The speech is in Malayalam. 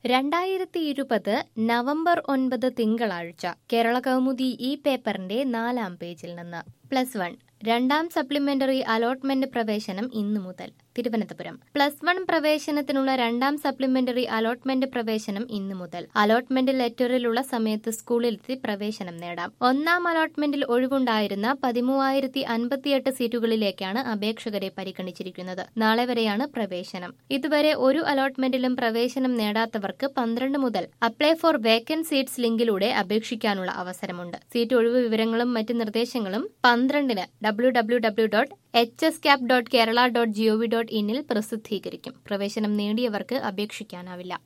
രണ്ടായിരത്തി ഇരുപത് നവംബർ ഒൻപത് തിങ്കളാഴ്ച കേരള കൗമുദി ഈ പേപ്പറിന്റെ നാലാം പേജിൽ നിന്ന് പ്ലസ് വൺ രണ്ടാം സപ്ലിമെന്ററി അലോട്ട്മെന്റ് പ്രവേശനം ഇന്നു മുതൽ തിരുവനന്തപുരം പ്ലസ് വൺ പ്രവേശനത്തിനുള്ള രണ്ടാം സപ്ലിമെന്ററി അലോട്ട്മെന്റ് പ്രവേശനം ഇന്നു മുതൽ അലോട്ട്മെന്റ് ലെറ്ററിലുള്ള സമയത്ത് സ്കൂളിലെത്തി പ്രവേശനം നേടാം ഒന്നാം അലോട്ട്മെന്റിൽ ഒഴിവുണ്ടായിരുന്ന പതിമൂവായിരത്തി അൻപത്തിയെട്ട് സീറ്റുകളിലേക്കാണ് അപേക്ഷകരെ പരിഗണിച്ചിരിക്കുന്നത് നാളെ വരെയാണ് പ്രവേശനം ഇതുവരെ ഒരു അലോട്ട്മെന്റിലും പ്രവേശനം നേടാത്തവർക്ക് പന്ത്രണ്ട് മുതൽ അപ്ലൈ ഫോർ വേക്കന്റ് സീറ്റ്സ് ലിങ്കിലൂടെ അപേക്ഷിക്കാനുള്ള അവസരമുണ്ട് സീറ്റ് ഒഴിവ് വിവരങ്ങളും മറ്റ് നിർദ്ദേശങ്ങളും പന്ത്രണ്ടിന് W W W dot H S cap dot Kerala dot GOV dot ഇന്നിൽ പ്രസിദ്ധീകരിക്കും പ്രവേശനം നേടിയവർക്ക് അപേക്ഷിക്കാനാവില്ല